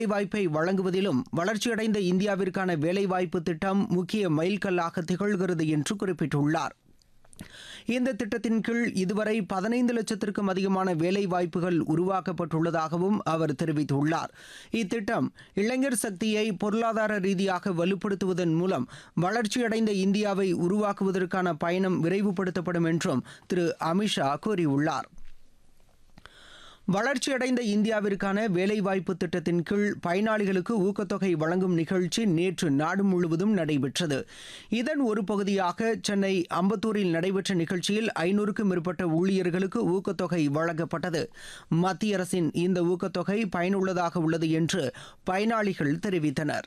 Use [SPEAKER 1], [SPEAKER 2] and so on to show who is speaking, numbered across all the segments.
[SPEAKER 1] வாய்ப்பை வழங்குவதிலும் வளர்ச்சியடைந்த இந்தியாவிற்கான வேலைவாய்ப்பு திட்டம் முக்கிய மைல்கல்லாக திகழ்கிறது என்று குறிப்பிட்டுள்ளார் இந்த திட்டத்தின் கீழ் இதுவரை பதினைந்து லட்சத்திற்கும் அதிகமான வேலை வாய்ப்புகள் உருவாக்கப்பட்டுள்ளதாகவும் அவர் தெரிவித்துள்ளார் இத்திட்டம் இளைஞர் சக்தியை பொருளாதார ரீதியாக வலுப்படுத்துவதன் மூலம் வளர்ச்சியடைந்த இந்தியாவை உருவாக்குவதற்கான பயணம் விரைவுபடுத்தப்படும் என்றும் திரு அமித்ஷா கூறியுள்ளார் வளர்ச்சியடைந்த இந்தியாவிற்கான வேலைவாய்ப்பு திட்டத்தின் கீழ் பயனாளிகளுக்கு ஊக்கத்தொகை வழங்கும் நிகழ்ச்சி நேற்று நாடு முழுவதும் நடைபெற்றது இதன் ஒரு பகுதியாக சென்னை அம்பத்தூரில் நடைபெற்ற நிகழ்ச்சியில் ஐநூறுக்கும் மேற்பட்ட ஊழியர்களுக்கு ஊக்கத்தொகை வழங்கப்பட்டது மத்திய அரசின் இந்த ஊக்கத்தொகை பயனுள்ளதாக உள்ளது என்று பயனாளிகள் தெரிவித்தனர்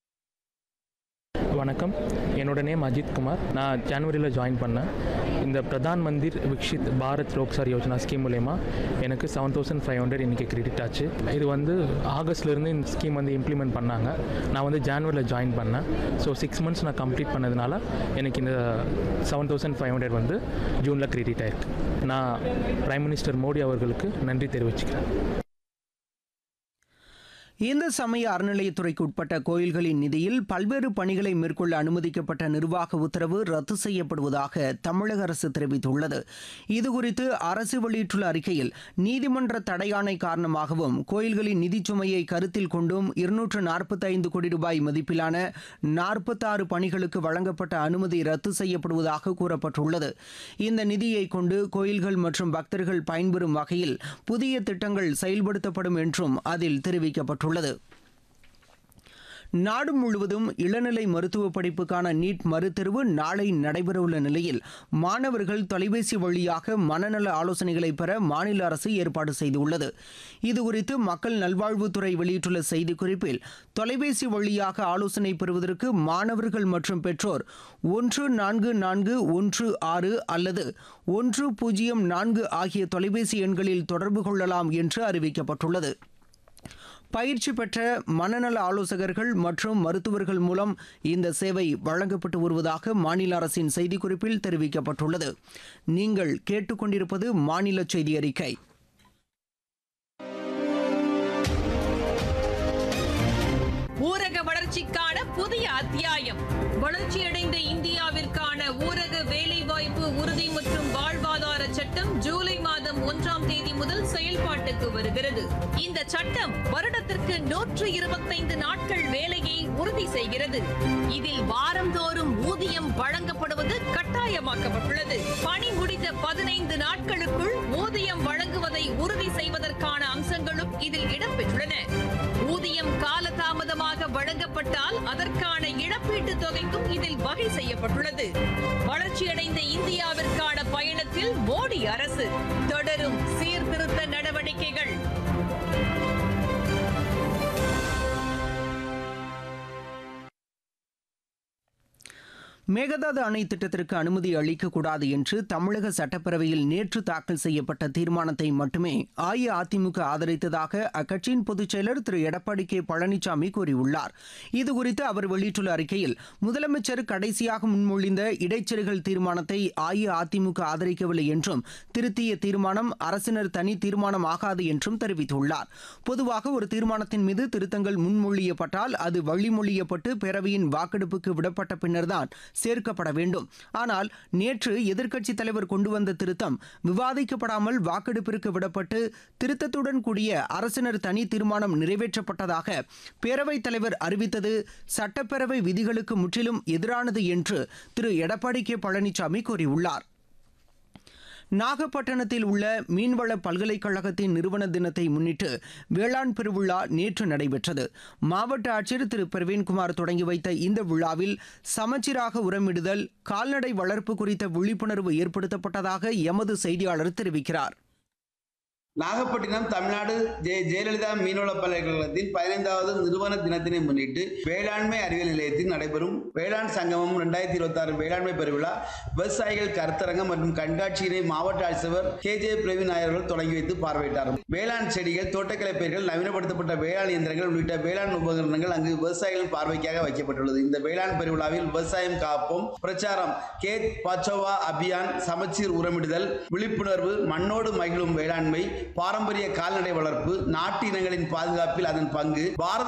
[SPEAKER 2] வணக்கம் என்னோட நேம் அஜித் குமார் நான் ஜனவரியில் ஜாயின் பண்ணேன் இந்த பிரதான் மந்திர் விக்ஷித் பாரத் ரோக்சார் யோஜனா ஸ்கீம் மூலயமா எனக்கு செவன் தௌசண்ட் ஃபைவ் ஹண்ட்ரட் இன்றைக்கி கிரெடிட் ஆச்சு இது வந்து ஆகஸ்ட்லேருந்து இந்த ஸ்கீம் வந்து இம்ப்ளிமெண்ட் பண்ணாங்க நான் வந்து ஜான்வரியில் ஜாயின் பண்ணேன் ஸோ சிக்ஸ் மந்த்ஸ் நான் கம்ப்ளீட் பண்ணதுனால எனக்கு இந்த செவன் தௌசண்ட் ஃபைவ் ஹண்ட்ரட் வந்து ஜூனில் கிரெடிட் ஆயிருக்கு நான் பிரைம் மினிஸ்டர் மோடி அவர்களுக்கு நன்றி தெரிவிச்சுக்கிறேன்
[SPEAKER 1] இந்து சமய அறநிலையத்துறைக்கு உட்பட்ட கோயில்களின் நிதியில் பல்வேறு பணிகளை மேற்கொள்ள அனுமதிக்கப்பட்ட நிர்வாக உத்தரவு ரத்து செய்யப்படுவதாக தமிழக அரசு தெரிவித்துள்ளது இதுகுறித்து அரசு வெளியிட்டுள்ள அறிக்கையில் நீதிமன்ற தடையாணை காரணமாகவும் கோயில்களின் நிதிச் சுமையை கருத்தில் கொண்டும் இருநூற்று நாற்பத்தைந்து கோடி ரூபாய் மதிப்பிலான நாற்பத்தாறு பணிகளுக்கு வழங்கப்பட்ட அனுமதி ரத்து செய்யப்படுவதாக கூறப்பட்டுள்ளது இந்த நிதியை கொண்டு கோயில்கள் மற்றும் பக்தர்கள் பயன்பெறும் வகையில் புதிய திட்டங்கள் செயல்படுத்தப்படும் என்றும் அதில் தெரிவிக்கப்பட்டுள்ளது உள்ளது நாடு முழுவதும் இளநிலை மருத்துவ படிப்புக்கான நீட் மறுதேர்வு நாளை நடைபெறவுள்ள நிலையில் மாணவர்கள் தொலைபேசி வழியாக மனநல ஆலோசனைகளை பெற மாநில அரசு ஏற்பாடு செய்துள்ளது இதுகுறித்து மக்கள் நல்வாழ்வுத்துறை வெளியிட்டுள்ள செய்திக்குறிப்பில் தொலைபேசி வழியாக ஆலோசனை பெறுவதற்கு மாணவர்கள் மற்றும் பெற்றோர் ஒன்று நான்கு நான்கு ஒன்று ஆறு அல்லது ஒன்று பூஜ்ஜியம் நான்கு ஆகிய தொலைபேசி எண்களில் தொடர்பு கொள்ளலாம் என்று அறிவிக்கப்பட்டுள்ளது பயிற்சி பெற்ற மனநல ஆலோசகர்கள் மற்றும் மருத்துவர்கள் மூலம் இந்த சேவை வழங்கப்பட்டு வருவதாக மாநில அரசின் செய்திக்குறிப்பில் தெரிவிக்கப்பட்டுள்ளது நீங்கள் கேட்டுக்கொண்டிருப்பது மாநில செய்தி அறிக்கை
[SPEAKER 3] ஊரக வளர்ச்சிக்கான புதிய அத்தியாயம் வளர்ச்சியடைந்த இந்தியாவிற்கான ஊரக வேலைவாய்ப்பு உறுதி மற்றும் வாழ்வாதார சட்டம் ஜூலை மாதம் ஒன்றாம் தேதி முதல் செயல்பாட்டுக்கு வருகிறது இந்த சட்டம் வருடத்திற்கு நூற்று இருபத்தைந்து நாட்கள் வேலையை உறுதி செய்கிறது இதில் வாரந்தோறும் ஊதியம் வழங்கப்படுவது கட்டாயமாக்கப்பட்டுள்ளது பணி முடிந்த பதினைந்து நாட்களுக்குள் ஊதியம் வழங்குவதை உறுதி செய்வதற்கான அம்சங்களும் இதில் இடம்பெற்றுள்ளன ஊதியம் காலதாமதமாக வழங்கப்பட்டால் அதற்கான இழப்பீட்டு தொகைக்கும் இதில் வகை செய்யப்பட்டுள்ளது வளர்ச்சியடைந்த இந்தியாவிற்கான பயணத்தில் மோடி அரசு தொடரும் சீர்திருத்த நடவடிக்கைகள்
[SPEAKER 1] மேகதாது அணை திட்டத்திற்கு அனுமதி அளிக்கக்கூடாது என்று தமிழக சட்டப்பேரவையில் நேற்று தாக்கல் செய்யப்பட்ட தீர்மானத்தை மட்டுமே அஇஅதிமுக ஆதரித்ததாக அக்கட்சியின் பொதுச் செயலர் திரு எடப்பாடி கே பழனிசாமி கூறியுள்ளார் இதுகுறித்து அவர் வெளியிட்டுள்ள அறிக்கையில் முதலமைச்சர் கடைசியாக முன்மொழிந்த இடைச்செருகல் தீர்மானத்தை அஇஅதிமுக ஆதரிக்கவில்லை என்றும் திருத்திய தீர்மானம் அரசினர் தனி தீர்மானம் ஆகாது என்றும் தெரிவித்துள்ளார் பொதுவாக ஒரு தீர்மானத்தின் மீது திருத்தங்கள் முன்மொழியப்பட்டால் அது வழிமொழியப்பட்டு பேரவையின் வாக்கெடுப்புக்கு விடப்பட்ட பின்னர்தான் சேர்க்கப்பட வேண்டும் ஆனால் நேற்று எதிர்க்கட்சித் தலைவர் கொண்டு வந்த திருத்தம் விவாதிக்கப்படாமல் வாக்கெடுப்பிற்கு விடப்பட்டு திருத்தத்துடன் கூடிய அரசினர் தனி தீர்மானம் நிறைவேற்றப்பட்டதாக பேரவைத் தலைவர் அறிவித்தது சட்டப்பேரவை விதிகளுக்கு முற்றிலும் எதிரானது என்று திரு எடப்பாடி கே பழனிசாமி கூறியுள்ளார் நாகப்பட்டினத்தில் உள்ள மீன்வள பல்கலைக்கழகத்தின் நிறுவன தினத்தை முன்னிட்டு வேளாண் பெருவிழா நேற்று நடைபெற்றது மாவட்ட ஆட்சியர் திரு பிரவீன்குமார் தொடங்கி வைத்த இந்த விழாவில் சமச்சீராக உரமிடுதல் கால்நடை வளர்ப்பு குறித்த விழிப்புணர்வு ஏற்படுத்தப்பட்டதாக எமது செய்தியாளர் தெரிவிக்கிறார்
[SPEAKER 4] நாகப்பட்டினம் தமிழ்நாடு ஜெய ஜெயலலிதா மீன்வள பல்கலைக்கழகத்தின் பதினைந்தாவது நிறுவன தினத்தினை முன்னிட்டு வேளாண்மை அறிவியல் நிலையத்தில் நடைபெறும் வேளாண் சங்கமம் இரண்டாயிரத்தி இருபத்தி ஆறு வேளாண்மை பெருவிழா விவசாயிகள் கருத்தரங்கம் மற்றும் கண்காட்சியினை மாவட்ட ஆட்சியர் கே ஜே பிரவீன் நாயர் அவர்கள் தொடங்கி வைத்து பார்வையிட்டார் வேளாண் செடிகள் தோட்டக்கலை பயிர்கள் நவீனப்படுத்தப்பட்ட வேளாண் இயந்திரங்கள் உள்ளிட்ட வேளாண் உபகரணங்கள் அங்கு விவசாயிகளின் பார்வைக்காக வைக்கப்பட்டுள்ளது இந்த வேளாண் பெருவிழாவில் விவசாயம் காப்போம் பிரச்சாரம் கேத் பச்சோவா அபியான் சமச்சீர் உரமிடுதல் விழிப்புணர்வு மண்ணோடு மகிழும் வேளாண்மை பாரம்பரிய கால்நடை வளர்ப்பு நாட்டு இனங்களின் பாதுகாப்பில் அதன் பங்கு பாரத